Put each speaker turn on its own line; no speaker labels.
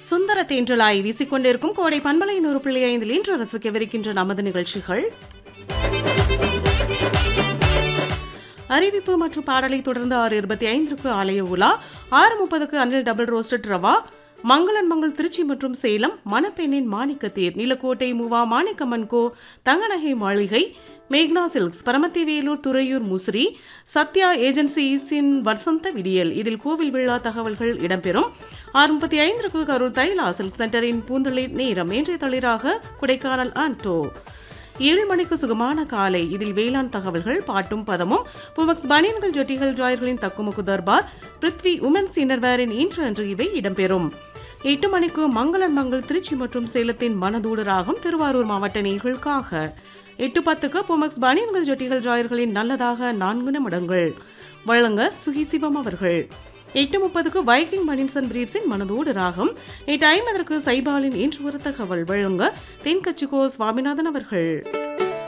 சுந்தர தேன்றலாய் வீசிக்கொண்டிருக்கும் கோடை பண்பலையின் ஒரு பிள்ளை ஐந்தில் இன்று ரசிக்கவிருக்கின்ற நமது நிகழ்ச்சிகள் அறிவிப்பு மற்றும் பாடலை தொடர்ந்து ஆறு இருபத்தி ஐந்திற்கு ஆலய உலா ஆறு முப்பதுக்கு அனில் டபுள் ரோஸ்டட் ரவா மங்களன் மங்கள் திருச்சி மற்றும் சேலம் மணப்பெண்ணின் மாணிக்கத்தேர் நிலக்கோட்டை மூவா மாணிக்கம்மன் கோ தங்கநகை மாளிகை மேக்னா சில்க்ஸ் பரமத்தி வேலூர் துறையூர் முசிறி சத்யா ஏஜென்சிஸின் வசந்த விடியல் இதில் கோவில் விழா தகவல்கள் இடம்பெறும் ஆறு முப்பத்தி ஐந்திற்கு கரூர் தைலா சில்க் சென்டரின் பூந்தளிர் நேரம் இன்றைய தளிராக கொடைக்கானல் ஆண்டோ ஏழு மணிக்கு சுகமான காலை இதில் வேளாண் தகவல்கள் பாட்டும் பதமும் புமக்ஸ் பனியன்கள் ஜொட்டிகள் ஜாயர்களின் தக்குமுக்கு தர்பார் பிருத்வி உமன்ஸ் இன்னர்வேரின் இன்று அன்று இவை இடம்பெறும் எட்டு மணிக்கு மங்களன் மங்கள் திருச்சி மற்றும் சேலத்தின் மனதூடு ராகம் திருவாரூர் மாவட்ட நேர்களுக்காக எட்டு பத்துக்கு புமக்ஸ் பனியன்கள் ஜொட்டிகள் ஜாயர்களின் நல்லதாக நான்கு நிமிடங்கள் வழங்க சுகி சிவம் அவர்கள் எட்டு முப்பதுக்கு வைக்கிங் மணின்சன் பிரீப்ஸின் மனதோடு ராகம் எட்டு ஐம்பதற்கு சைபாலின் இன்று ஒரு தகவல் வழங்க தென்கட்சிகோ சுவாமிநாதன் அவர்கள்